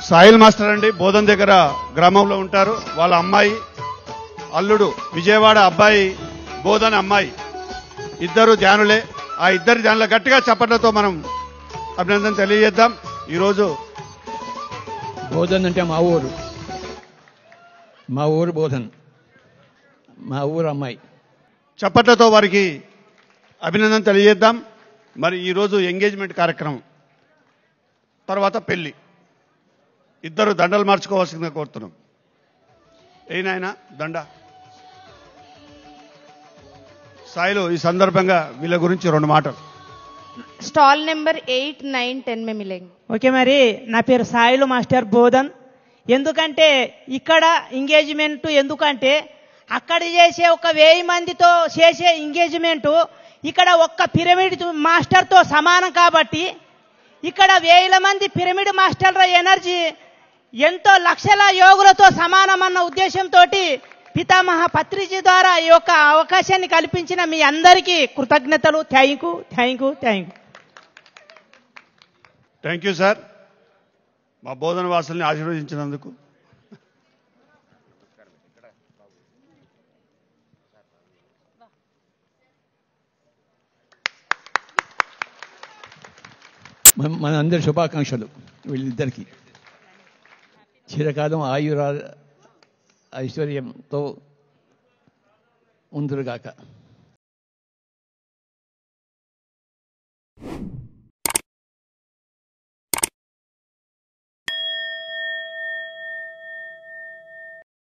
soil master అండి బోధన్ దగ్గర గ్రామంలో ఉంటారు వాళ్ళ అమ్మాయి అల్లుడు విజయవాడ అబ్బాయి బోధన్ అమ్మాయి ఇద్దరు ధ్యానులే ఆ ఇద్దరు ధ్యానుల గట్టిగా చప్పట్లతో మనం అభినందన తెలియజేద్దాం ఈరోజు బోధన్ అంటే మా ఊరు మా ఊరు బోధన్ మా ఊరు అమ్మాయి చప్పట్లతో వారికి అభినందన తెలియజేద్దాం మరి ఈరోజు ఎంగేజ్మెంట్ కార్యక్రమం తర్వాత పెళ్లి ఇద్దరు దండలు మార్చుకోవాల్సిందిగా కోరుతున్నాం ఏ నాయనా దండ సాయిలు ఈ సందర్భంగా వీళ్ళ గురించి రెండు మాటలు stall number eight nine ten में मिलेंगे ఓకే మరి నా పేరు సాయిలు మాస్టర్ బోధన్ ఎందుకంటే ఇక్కడ ఎంగేజ్మెంట్ ఎందుకంటే అక్కడ చేసే ఒక వెయ్యి మందితో చేసే ఎంగేజ్మెంట్ ఇక్కడ ఒక్క పిరమిడ్ మాస్టర్తో సమానం కాబట్టి ఇక్కడ వేల మంది పిరమిడ్ మాస్టర్ల ఎనర్జీ ఎంతో లక్షల యోగులతో సమానమన్న ఉద్దేశంతో పితామహ పత్రిజీ ద్వారా ఈ యొక్క అవకాశాన్ని కల్పించిన మీ అందరికీ కృతజ్ఞతలు thank you thank you thank you thank you sir మా బోధన వాసుల్ని ఆశీర్వదించినందుకు మన మన అందరి శుభాకాంక్షలు వీళ్ళిద్దరికీ చిరకాలం ఆయుర ఐశ్వర్యంతో ఉందురుగాక